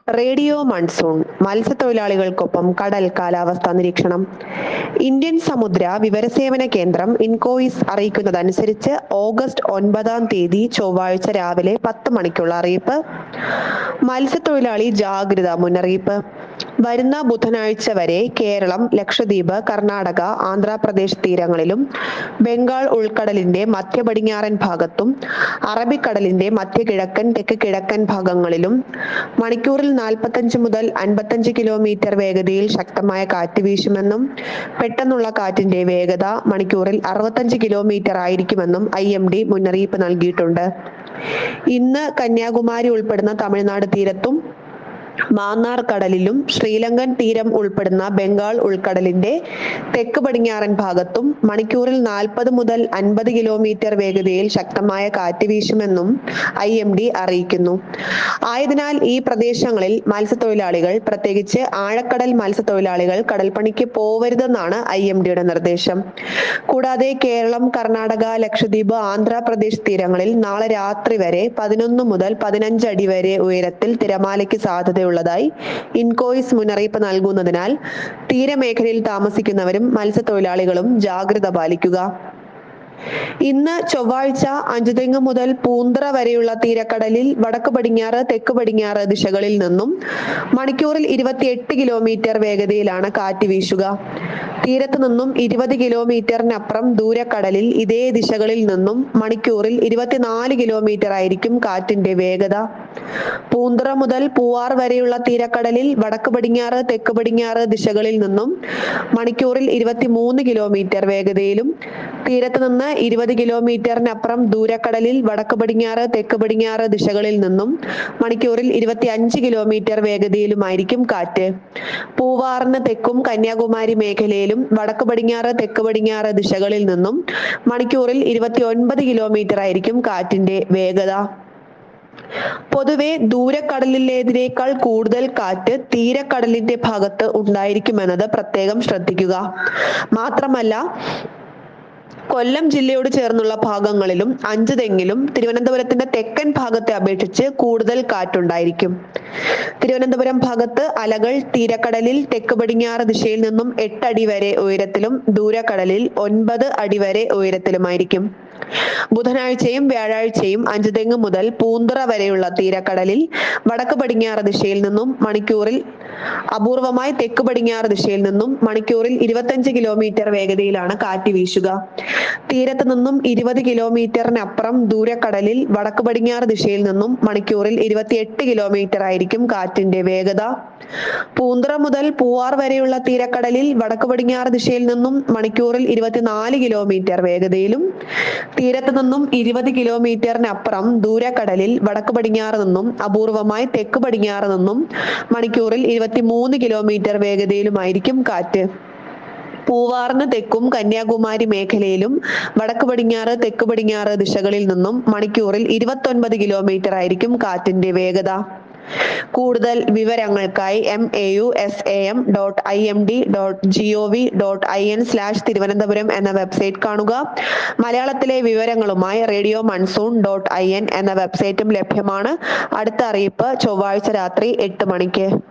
radio monsoon മത്സ്യത്തൊഴിലാളികൾക്കൊപ്പം കടൽ കാലാവസ്ഥാ നിരീക്ഷണം ഇന്ത്യൻ സമുദ്ര വിവരസേവന കേന്ദ്രം ഇൻകോയിസ് അറിയിക്കുന്നതനുസരിച്ച് ഓഗസ്റ്റ് ഒൻപതാം തീയതി ചൊവ്വാഴ്ച രാവിലെ പത്ത് മണിക്കുള്ള അറിയിപ്പ് മത്സ്യത്തൊഴിലാളി ജാഗ്രത മുന്നറിയിപ്പ് വരുന്ന ബുധനാഴ്ച വരെ കേരളം ലക്ഷദ്വീപ് കർണാടക ആന്ധ്രാപ്രദേശ് തീരങ്ങളിലും ബംഗാൾ ഉൾക്കടലിന്റെ മധ്യ പടിഞ്ഞാറൻ ഭാഗത്തും അറബിക്കടലിന്റെ മധ്യകിഴക്കൻ തെക്ക് കിഴക്കൻ ഭാഗങ്ങളിലും മണിക്കൂറിൽ നാൽപ്പത്തഞ്ച് മുതൽ അൻപത്തഞ്ച് കിലോമീറ്റർ വേഗതയിൽ ശക്തമായ കാറ്റ് വീശുമെന്നും പെട്ടെന്നുള്ള കാറ്റിന്റെ വേഗത മണിക്കൂറിൽ അറുപത്തഞ്ച് കിലോമീറ്റർ ആയിരിക്കുമെന്നും ഐ എം ഡി മുന്നറിയിപ്പ് നൽകിയിട്ടുണ്ട് ഇന്ന് കന്യാകുമാരി ഉൾപ്പെടുന്ന തമിഴ്നാട് തീരത്തും മാന്നാർ കടലിലും ശ്രീലങ്കൻ തീരം ഉൾപ്പെടുന്ന ബംഗാൾ ഉൾക്കടലിന്റെ തെക്ക് പടിഞ്ഞാറൻ ഭാഗത്തും മണിക്കൂറിൽ നാൽപ്പത് മുതൽ അൻപത് കിലോമീറ്റർ വേഗതയിൽ ശക്തമായ കാറ്റ് വീശുമെന്നും ഐ എം ഡി അറിയിക്കുന്നു ആയതിനാൽ ഈ പ്രദേശങ്ങളിൽ മത്സ്യത്തൊഴിലാളികൾ പ്രത്യേകിച്ച് ആഴക്കടൽ മത്സ്യത്തൊഴിലാളികൾ കടൽപ്പണിക്ക് പോവരുതെന്നാണ് ഐ എം ഡിയുടെ നിർദ്ദേശം കൂടാതെ കേരളം കർണാടക ലക്ഷദ്വീപ് ആന്ധ്രാപ്രദേശ് തീരങ്ങളിൽ നാളെ രാത്രി വരെ പതിനൊന്ന് മുതൽ പതിനഞ്ച് അടി വരെ ഉയരത്തിൽ തിരമാലയ്ക്ക് സാധ്യതയുള്ളതായി ഇൻകോയിസ് മുന്നറിയിപ്പ് നൽകുന്നതിനാൽ തീരമേഖലയിൽ താമസിക്കുന്നവരും മത്സ്യത്തൊഴിലാളികളും ജാഗ്രത പാലിക്കുക ഇന്ന് ചൊവ്വാഴ്ച അഞ്ചുതെങ്ങ് മുതൽ പൂന്തറ വരെയുള്ള തീരക്കടലിൽ വടക്ക് പടിഞ്ഞാറ് തെക്ക് പടിഞ്ഞാറ് ദിശകളിൽ നിന്നും മണിക്കൂറിൽ ഇരുപത്തിയെട്ട് കിലോമീറ്റർ വേഗതയിലാണ് കാറ്റ് വീശുക തീരത്ത് നിന്നും ഇരുപത് കിലോമീറ്ററിനപ്പുറം ദൂരക്കടലിൽ ഇതേ ദിശകളിൽ നിന്നും മണിക്കൂറിൽ ഇരുപത്തിനാല് കിലോമീറ്റർ ആയിരിക്കും കാറ്റിന്റെ വേഗത പൂന്തറ മുതൽ പൂവാർ വരെയുള്ള തീരക്കടലിൽ വടക്ക് പടിഞ്ഞാറ് തെക്ക് പടിഞ്ഞാറ് ദിശകളിൽ നിന്നും മണിക്കൂറിൽ ഇരുപത്തിമൂന്ന് കിലോമീറ്റർ വേഗതയിലും തീരത്ത് നിന്ന് ഇരുപത് കിലോമീറ്ററിനപ്പുറം ദൂരക്കടലിൽ വടക്ക് പടിഞ്ഞാറ് തെക്ക് പടിഞ്ഞാറ് ദിശകളിൽ നിന്നും മണിക്കൂറിൽ ഇരുപത്തി അഞ്ച് കിലോമീറ്റർ വേഗതയിലുമായിരിക്കും കാറ്റ് പൂവാറിന് തെക്കും കന്യാകുമാരി മേഖലയിലും വടക്ക് പടിഞ്ഞാറ് തെക്ക് പടിഞ്ഞാറ് ദിശകളിൽ നിന്നും മണിക്കൂറിൽ ഇരുപത്തി ഒൻപത് കിലോമീറ്റർ ആയിരിക്കും കാറ്റിന്റെ വേഗത പൊതുവെ ദൂരക്കടലിലേതിനേക്കാൾ കൂടുതൽ കാറ്റ് തീരക്കടലിന്റെ ഭാഗത്ത് ഉണ്ടായിരിക്കുമെന്നത് പ്രത്യേകം ശ്രദ്ധിക്കുക മാത്രമല്ല കൊല്ലം ജില്ലയോട് ചേർന്നുള്ള ഭാഗങ്ങളിലും അഞ്ച് തെങ്ങിലും തിരുവനന്തപുരത്തിന്റെ തെക്കൻ ഭാഗത്തെ അപേക്ഷിച്ച് കൂടുതൽ കാറ്റുണ്ടായിരിക്കും തിരുവനന്തപുരം ഭാഗത്ത് അലകൾ തീരക്കടലിൽ തെക്ക് പടിഞ്ഞാറ് ദിശയിൽ നിന്നും എട്ടടി വരെ ഉയരത്തിലും ദൂരക്കടലിൽ ഒൻപത് അടി വരെ ഉയരത്തിലുമായിരിക്കും ബുധനാഴ്ചയും വ്യാഴാഴ്ചയും അഞ്ചുതെങ്ങ് മുതൽ പൂന്തറ വരെയുള്ള തീരക്കടലിൽ വടക്ക് പടിഞ്ഞാറ് ദിശയിൽ നിന്നും മണിക്കൂറിൽ അപൂർവമായി തെക്ക് പടിഞ്ഞാറ് ദിശയിൽ നിന്നും മണിക്കൂറിൽ ഇരുപത്തഞ്ച് കിലോമീറ്റർ വേഗതയിലാണ് കാറ്റ് വീശുക തീരത്ത് നിന്നും ഇരുപത് കിലോമീറ്ററിനപ്പുറം ദൂരക്കടലിൽ വടക്ക് പടിഞ്ഞാറ് ദിശയിൽ നിന്നും മണിക്കൂറിൽ ഇരുപത്തിയെട്ട് കിലോമീറ്റർ ആയിരിക്കും കാറ്റിന്റെ വേഗത പൂന്തറ മുതൽ പൂവാർ വരെയുള്ള തീരക്കടലിൽ വടക്ക് പടിഞ്ഞാറ് ദിശയിൽ നിന്നും മണിക്കൂറിൽ ഇരുപത്തിനാല് കിലോമീറ്റർ വേഗതയിലും തീരത്ത് നിന്നും ഇരുപത് കിലോമീറ്ററിനപ്പുറം ദൂരക്കടലിൽ വടക്ക് പടിഞ്ഞാറ് നിന്നും അപൂർവമായി തെക്ക് പടിഞ്ഞാറ് നിന്നും മണിക്കൂറിൽ ഇരുപത്തിമൂന്ന് കിലോമീറ്റർ വേഗതയിലുമായിരിക്കും കാറ്റ് പൂവാറിന് തെക്കും കന്യാകുമാരി മേഖലയിലും വടക്ക് പടിഞ്ഞാറ് തെക്ക് പടിഞ്ഞാറ് ദിശകളിൽ നിന്നും മണിക്കൂറിൽ ഇരുപത്തൊൻപത് കിലോമീറ്റർ ആയിരിക്കും കാറ്റിന്റെ വേഗത കൂടുതൽ വിവരങ്ങൾക്കായി M A U S A M dot I M D dot G O V dot I N slash Thiruvananthapuram എന്ന വെബ്സൈറ്റ് കാണുക മലയാളത്തിലെ വിവരങ്ങളുമായി radio monsoon dot I N എന്ന വെബ്സൈറ്റും ലഭ്യമാണ് അടുത്ത അറിയിപ്പ് ചൊവ്വാഴ്ച രാത്രി എട്ട് മണിക്ക്